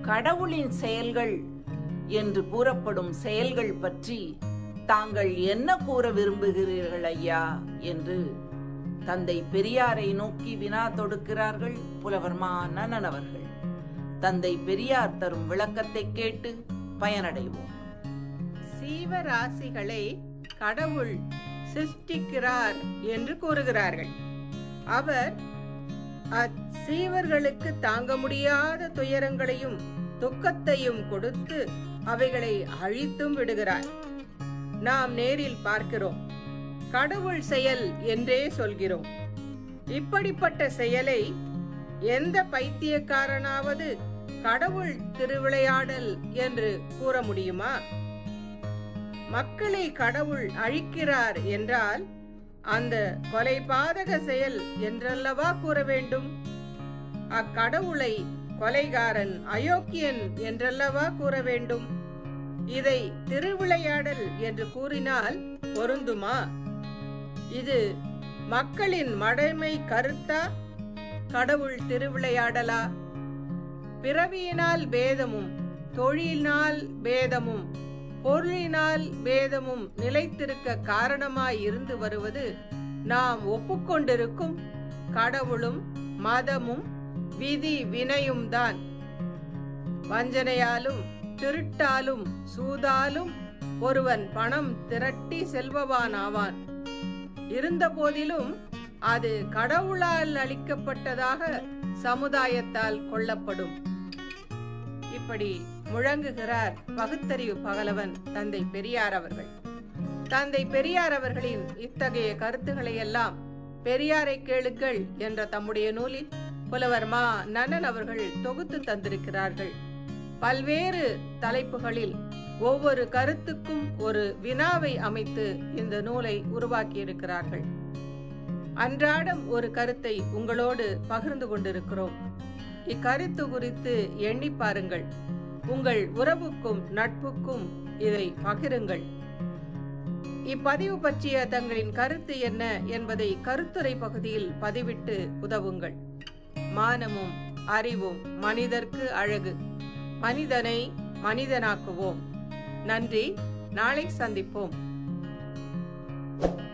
கடவுளின் செயல்கள் என்று கூறப்படும் செயல்கள் பற்றி தாங்கள் என்ன கூற விரும்புகிறீர்கள் ஐயா என்று தந்தை பெரியாரை நோக்கி வினா தொடுக்கிறார்கள் புலவர் மா நன்னன் அவர்கள் தந்தை பெரியார் தரும் விளக்கத்தை கேட்டு பயனடைவோம் சீவராசிகளை கடவுள் சிருஷ்டிக்கிறார் என்று கூறுகிறார்கள் அவர் அச்சீவர்களுக்கு தாங்க முடியாத துயரங்களையும் துக்கத்தையும் கொடுத்து அவைகளை அழித்தும் விடுகிறார் நாம் நேரில் பார்க்கிறோம் கடவுள் செயல் என்றே சொல்கிறோம் இப்படிப்பட்ட செயலை எந்த பைத்தியக்காரனாவது கடவுள் திருவிளையாடல் என்று கூற முடியுமா மக்களை கடவுள் அழிக்கிறார் என்றால் அந்த கொலை பாதக செயல் என்றல்லவா கூற வேண்டும் அக்கடவுளை கொலைகாரன் அயோக்கியன் என்றல்லவா கூற வேண்டும் இதை திருவிளையாடல் என்று கூறினால் பொருந்துமா இது மக்களின் மடைமை கருத்தா கடவுள் திருவிளையாடலா பிறவியினால் பேதமும் தொழிலினால் பேதமும் பொருளினால் பேதமும் நிலைத்திருக்க காரணமாய் இருந்து வருவது நாம் ஒப்புக்கொண்டிருக்கும் கடவுளும் மதமும் விதி வினையும் தான் வஞ்சனையாலும் திருட்டாலும் சூதாலும் ஒருவன் பணம் திரட்டி செல்பவான் ஆவான் இருந்த போதிலும் அது கடவுளால் அளிக்கப்பட்டதாக சமுதாயத்தால் கொள்ளப்படும் இப்படி முழங்குகிறார் பகுத்தறிவு பகலவன் தந்தை பெரியார் அவர்கள் தந்தை பெரியார் அவர்களின் இத்தகைய கருத்துக்களை எல்லாம் பெரியாரை கேளுங்கள் என்ற தம்முடைய நூலில் புலவர் மா நன்னன் அவர்கள் தொகுத்து தந்திருக்கிறார்கள் பல்வேறு தலைப்புகளில் ஒவ்வொரு கருத்துக்கும் ஒரு வினாவை அமைத்து இந்த நூலை உருவாக்கியிருக்கிறார்கள் அன்றாடம் ஒரு கருத்தை உங்களோடு பகிர்ந்து கொண்டிருக்கிறோம் இக்கருத்து குறித்து எண்ணி பாருங்கள் உங்கள் உறவுக்கும் நட்புக்கும் இதை பகிருங்கள் இப்பதிவு பற்றிய தங்களின் கருத்து என்ன என்பதை கருத்துரை பகுதியில் பதிவிட்டு உதவுங்கள் மானமும் அறிவும் மனிதர்க்கு அழகு மனிதனை மனிதனாக்குவோம் நன்றி நாளை சந்திப்போம்